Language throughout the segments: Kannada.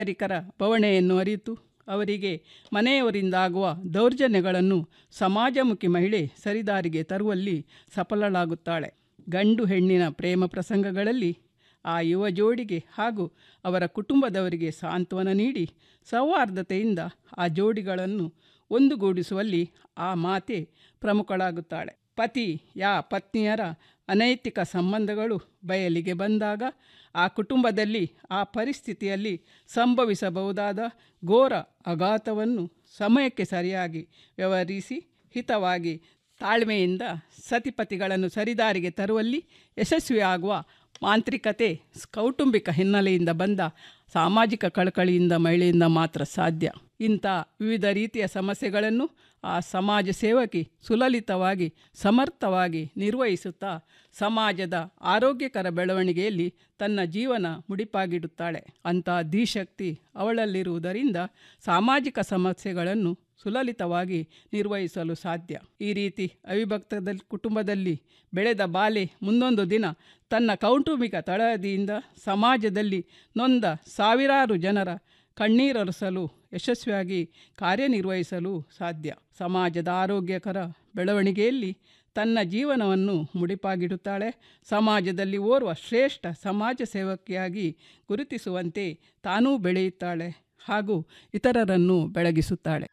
ನಾಗರಿಕರ ಬವಣೆಯನ್ನು ಅರಿತು ಅವರಿಗೆ ಮನೆಯವರಿಂದಾಗುವ ದೌರ್ಜನ್ಯಗಳನ್ನು ಸಮಾಜಮುಖಿ ಮಹಿಳೆ ಸರಿದಾರಿಗೆ ತರುವಲ್ಲಿ ಸಫಲಳಾಗುತ್ತಾಳೆ ಗಂಡು ಹೆಣ್ಣಿನ ಪ್ರೇಮ ಪ್ರಸಂಗಗಳಲ್ಲಿ ಆ ಯುವ ಜೋಡಿಗೆ ಹಾಗೂ ಅವರ ಕುಟುಂಬದವರಿಗೆ ಸಾಂತ್ವನ ನೀಡಿ ಸೌಹಾರ್ದತೆಯಿಂದ ಆ ಜೋಡಿಗಳನ್ನು ಒಂದುಗೂಡಿಸುವಲ್ಲಿ ಆ ಮಾತೆ ಪ್ರಮುಖಳಾಗುತ್ತಾಳೆ ಪತಿ ಯಾ ಪತ್ನಿಯರ ಅನೈತಿಕ ಸಂಬಂಧಗಳು ಬಯಲಿಗೆ ಬಂದಾಗ ಆ ಕುಟುಂಬದಲ್ಲಿ ಆ ಪರಿಸ್ಥಿತಿಯಲ್ಲಿ ಸಂಭವಿಸಬಹುದಾದ ಘೋರ ಅಘಾತವನ್ನು ಸಮಯಕ್ಕೆ ಸರಿಯಾಗಿ ವ್ಯವಹರಿಸಿ ಹಿತವಾಗಿ ತಾಳ್ಮೆಯಿಂದ ಸತಿಪತಿಗಳನ್ನು ಸರಿದಾರಿಗೆ ತರುವಲ್ಲಿ ಯಶಸ್ವಿಯಾಗುವ ಮಾಂತ್ರಿಕತೆ ಕೌಟುಂಬಿಕ ಹಿನ್ನೆಲೆಯಿಂದ ಬಂದ ಸಾಮಾಜಿಕ ಕಳಕಳಿಯಿಂದ ಮಹಿಳೆಯಿಂದ ಮಾತ್ರ ಸಾಧ್ಯ ಇಂಥ ವಿವಿಧ ರೀತಿಯ ಸಮಸ್ಯೆಗಳನ್ನು ಆ ಸಮಾಜ ಸೇವಕಿ ಸುಲಲಿತವಾಗಿ ಸಮರ್ಥವಾಗಿ ನಿರ್ವಹಿಸುತ್ತಾ ಸಮಾಜದ ಆರೋಗ್ಯಕರ ಬೆಳವಣಿಗೆಯಲ್ಲಿ ತನ್ನ ಜೀವನ ಮುಡಿಪಾಗಿಡುತ್ತಾಳೆ ಅಂಥ ಧೀಶಕ್ತಿ ಅವಳಲ್ಲಿರುವುದರಿಂದ ಸಾಮಾಜಿಕ ಸಮಸ್ಯೆಗಳನ್ನು ಸುಲಲಿತವಾಗಿ ನಿರ್ವಹಿಸಲು ಸಾಧ್ಯ ಈ ರೀತಿ ಅವಿಭಕ್ತದ ಕುಟುಂಬದಲ್ಲಿ ಬೆಳೆದ ಬಾಲೆ ಮುಂದೊಂದು ದಿನ ತನ್ನ ಕೌಟುಂಬಿಕ ತಳಹದಿಯಿಂದ ಸಮಾಜದಲ್ಲಿ ನೊಂದ ಸಾವಿರಾರು ಜನರ ಕಣ್ಣೀರೊರೆಸಲು ಯಶಸ್ವಿಯಾಗಿ ಕಾರ್ಯನಿರ್ವಹಿಸಲು ಸಾಧ್ಯ ಸಮಾಜದ ಆರೋಗ್ಯಕರ ಬೆಳವಣಿಗೆಯಲ್ಲಿ ತನ್ನ ಜೀವನವನ್ನು ಮುಡಿಪಾಗಿಡುತ್ತಾಳೆ ಸಮಾಜದಲ್ಲಿ ಓರ್ವ ಶ್ರೇಷ್ಠ ಸಮಾಜ ಸೇವಕಿಯಾಗಿ ಗುರುತಿಸುವಂತೆ ತಾನೂ ಬೆಳೆಯುತ್ತಾಳೆ ಹಾಗೂ ಇತರರನ್ನು ಬೆಳಗಿಸುತ್ತಾಳೆ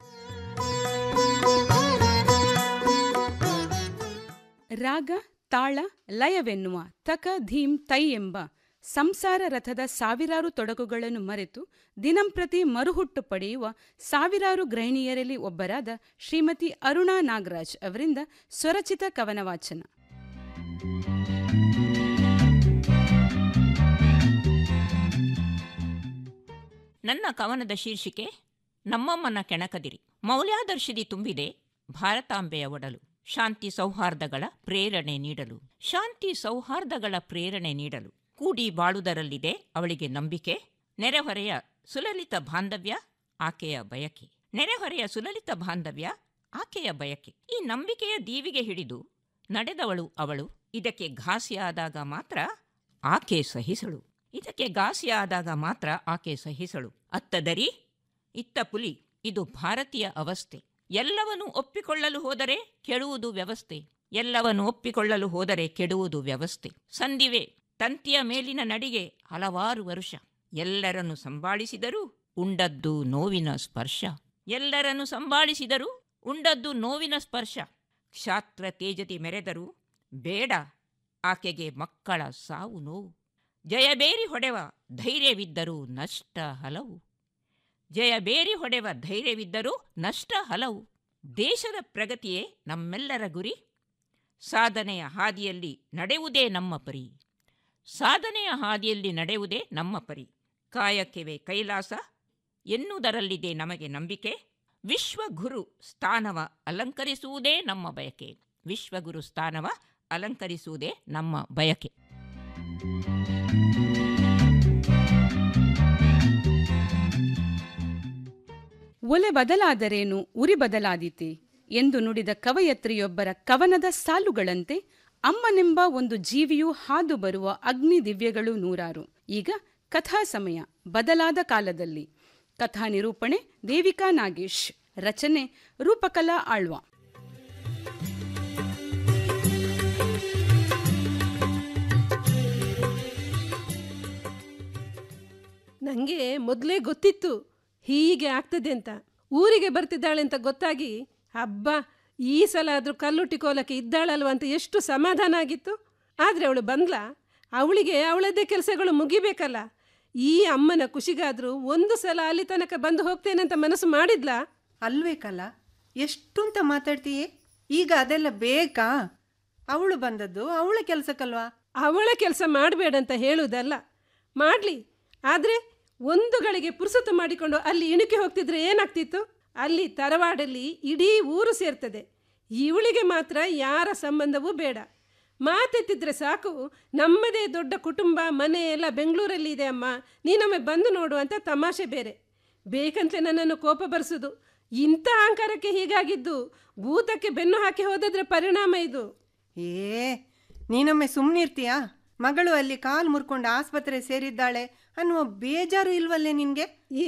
ರಾಗ ತಾಳ ಲಯವೆನ್ನುವ ತಕ ಧೀಂ ತೈ ಎಂಬ ಸಂಸಾರ ರಥದ ಸಾವಿರಾರು ತೊಡಕುಗಳನ್ನು ಮರೆತು ದಿನಂಪ್ರತಿ ಮರುಹುಟ್ಟು ಪಡೆಯುವ ಸಾವಿರಾರು ಗೃಹಿಣಿಯರಲ್ಲಿ ಒಬ್ಬರಾದ ಶ್ರೀಮತಿ ಅರುಣಾ ನಾಗರಾಜ್ ಅವರಿಂದ ಸ್ವರಚಿತ ಕವನ ವಾಚನ ನನ್ನ ಕವನದ ಶೀರ್ಷಿಕೆ ನಮ್ಮಮ್ಮನ ಕೆಣಕದಿರಿ ಮೌಲ್ಯಾದರ್ಶದಿ ತುಂಬಿದೆ ಭಾರತಾಂಬೆಯ ಒಡಲು ಶಾಂತಿ ಸೌಹಾರ್ದಗಳ ಪ್ರೇರಣೆ ನೀಡಲು ಶಾಂತಿ ಸೌಹಾರ್ದಗಳ ಪ್ರೇರಣೆ ನೀಡಲು ಕೂಡಿ ಬಾಳುವುದರಲ್ಲಿದೆ ಅವಳಿಗೆ ನಂಬಿಕೆ ನೆರೆಹೊರೆಯ ಸುಲಲಿತ ಬಾಂಧವ್ಯ ಆಕೆಯ ಬಯಕೆ ನೆರೆಹೊರೆಯ ಸುಲಲಿತ ಬಾಂಧವ್ಯ ಆಕೆಯ ಬಯಕೆ ಈ ನಂಬಿಕೆಯ ದೀವಿಗೆ ಹಿಡಿದು ನಡೆದವಳು ಅವಳು ಇದಕ್ಕೆ ಘಾಸಿಯಾದಾಗ ಮಾತ್ರ ಆಕೆ ಸಹಿಸಳು ಇದಕ್ಕೆ ಘಾಸಿಯಾದಾಗ ಮಾತ್ರ ಆಕೆ ಸಹಿಸಳು ಅತ್ತ ದರಿ ಇತ್ತ ಪುಲಿ ಇದು ಭಾರತೀಯ ಅವಸ್ಥೆ ಎಲ್ಲವನ್ನು ಒಪ್ಪಿಕೊಳ್ಳಲು ಹೋದರೆ ಕೆಡುವುದು ವ್ಯವಸ್ಥೆ ಎಲ್ಲವನ್ನು ಒಪ್ಪಿಕೊಳ್ಳಲು ಹೋದರೆ ಕೆಡುವುದು ವ್ಯವಸ್ಥೆ ಸಂದಿವೆ ತಂತಿಯ ಮೇಲಿನ ನಡಿಗೆ ಹಲವಾರು ವರುಷ ಎಲ್ಲರನ್ನು ಸಂಭಾಳಿಸಿದರೂ ಉಂಡದ್ದು ನೋವಿನ ಸ್ಪರ್ಶ ಎಲ್ಲರನ್ನು ಸಂಭಾಳಿಸಿದರೂ ಉಂಡದ್ದು ನೋವಿನ ಸ್ಪರ್ಶ ಕ್ಷಾತ್ರ ತೇಜತಿ ಮೆರೆದರೂ ಬೇಡ ಆಕೆಗೆ ಮಕ್ಕಳ ಸಾವು ನೋವು ಜಯಬೇರಿ ಹೊಡೆವ ಧೈರ್ಯವಿದ್ದರೂ ನಷ್ಟ ಹಲವು ಜಯಬೇರಿ ಹೊಡೆವ ಧೈರ್ಯವಿದ್ದರೂ ನಷ್ಟ ಹಲವು ದೇಶದ ಪ್ರಗತಿಯೇ ನಮ್ಮೆಲ್ಲರ ಗುರಿ ಸಾಧನೆಯ ಹಾದಿಯಲ್ಲಿ ನಡೆಯುವುದೇ ನಮ್ಮ ಪರಿ ಸಾಧನೆಯ ಹಾದಿಯಲ್ಲಿ ನಡೆಯುವುದೇ ನಮ್ಮ ಪರಿ ಕಾಯಕ್ಕೆವೆ ಕೈಲಾಸ ಎನ್ನುವುದರಲ್ಲಿದೆ ನಮಗೆ ನಂಬಿಕೆ ವಿಶ್ವಗುರು ಸ್ಥಾನವ ಅಲಂಕರಿಸುವುದೇ ನಮ್ಮ ಬಯಕೆ ವಿಶ್ವಗುರು ಸ್ಥಾನವ ಅಲಂಕರಿಸುವುದೇ ನಮ್ಮ ಬಯಕೆ ಒಲೆ ಬದಲಾದರೇನು ಉರಿ ಬದಲಾದೀತೆ ಎಂದು ನುಡಿದ ಕವಯತ್ರಿಯೊಬ್ಬರ ಕವನದ ಸಾಲುಗಳಂತೆ ಅಮ್ಮನೆಂಬ ಒಂದು ಜೀವಿಯು ಹಾದು ಬರುವ ಅಗ್ನಿ ದಿವ್ಯಗಳು ನೂರಾರು ಈಗ ಕಥಾ ಸಮಯ ಬದಲಾದ ಕಾಲದಲ್ಲಿ ಕಥಾ ನಿರೂಪಣೆ ದೇವಿಕಾ ನಾಗೇಶ್ ರಚನೆ ರೂಪಕಲಾ ಆಳ್ವ ನನಗೆ ಮೊದಲೇ ಗೊತ್ತಿತ್ತು ಹೀಗೆ ಆಗ್ತದೆ ಅಂತ ಊರಿಗೆ ಬರ್ತಿದ್ದಾಳೆ ಅಂತ ಗೊತ್ತಾಗಿ ಹಬ್ಬ ಈ ಸಲ ಆದರೂ ಕಲ್ಲುಟ್ಟಿ ಕೋಲಕ್ಕೆ ಇದ್ದಾಳಲ್ವ ಅಂತ ಎಷ್ಟು ಸಮಾಧಾನ ಆಗಿತ್ತು ಆದರೆ ಅವಳು ಬಂದ್ಲ ಅವಳಿಗೆ ಅವಳದ್ದೇ ಕೆಲಸಗಳು ಮುಗಿಬೇಕಲ್ಲ ಈ ಅಮ್ಮನ ಖುಷಿಗಾದರೂ ಒಂದು ಸಲ ಅಲ್ಲಿ ತನಕ ಬಂದು ಹೋಗ್ತೇನೆ ಅಂತ ಮನಸ್ಸು ಮಾಡಿದ್ಲಾ ಅಲ್ವೇ ಕಲ ಎಷ್ಟು ಅಂತ ಮಾತಾಡ್ತೀಯೇ ಈಗ ಅದೆಲ್ಲ ಬೇಕಾ ಅವಳು ಬಂದದ್ದು ಅವಳ ಕೆಲಸಕ್ಕಲ್ವಾ ಅವಳ ಕೆಲಸ ಮಾಡಬೇಡ ಅಂತ ಹೇಳುವುದಲ್ಲ ಮಾಡಲಿ ಆದರೆ ಒಂದು ಗಳಿಗೆ ಪುರುಸೊತ್ತು ಮಾಡಿಕೊಂಡು ಅಲ್ಲಿ ಇಣುಕಿ ಹೋಗ್ತಿದ್ರೆ ಏನಾಗ್ತಿತ್ತು ಅಲ್ಲಿ ತರವಾಡಲ್ಲಿ ಇಡೀ ಊರು ಸೇರ್ತದೆ ಇವಳಿಗೆ ಮಾತ್ರ ಯಾರ ಸಂಬಂಧವೂ ಬೇಡ ಮಾತೆತ್ತಿದ್ರೆ ಸಾಕು ನಮ್ಮದೇ ದೊಡ್ಡ ಕುಟುಂಬ ಮನೆ ಎಲ್ಲ ಬೆಂಗಳೂರಲ್ಲಿ ಇದೆ ಅಮ್ಮ ನೀನೊಮ್ಮೆ ಬಂದು ನೋಡು ಅಂತ ತಮಾಷೆ ಬೇರೆ ಬೇಕಂತಲೇ ನನ್ನನ್ನು ಕೋಪ ಬರೆಸೋದು ಇಂಥ ಅಹಂಕಾರಕ್ಕೆ ಹೀಗಾಗಿದ್ದು ಭೂತಕ್ಕೆ ಬೆನ್ನು ಹಾಕಿ ಹೋದದ್ರ ಪರಿಣಾಮ ಇದು ಏ ನೀನೊಮ್ಮೆ ಸುಮ್ಮನಿರ್ತೀಯಾ ಮಗಳು ಅಲ್ಲಿ ಕಾಲು ಮುರ್ಕೊಂಡು ಆಸ್ಪತ್ರೆ ಸೇರಿದ್ದಾಳೆ ಅನ್ನುವ ಬೇಜಾರು ಇಲ್ವಲ್ಲೇ ನಿನ್ಗೆ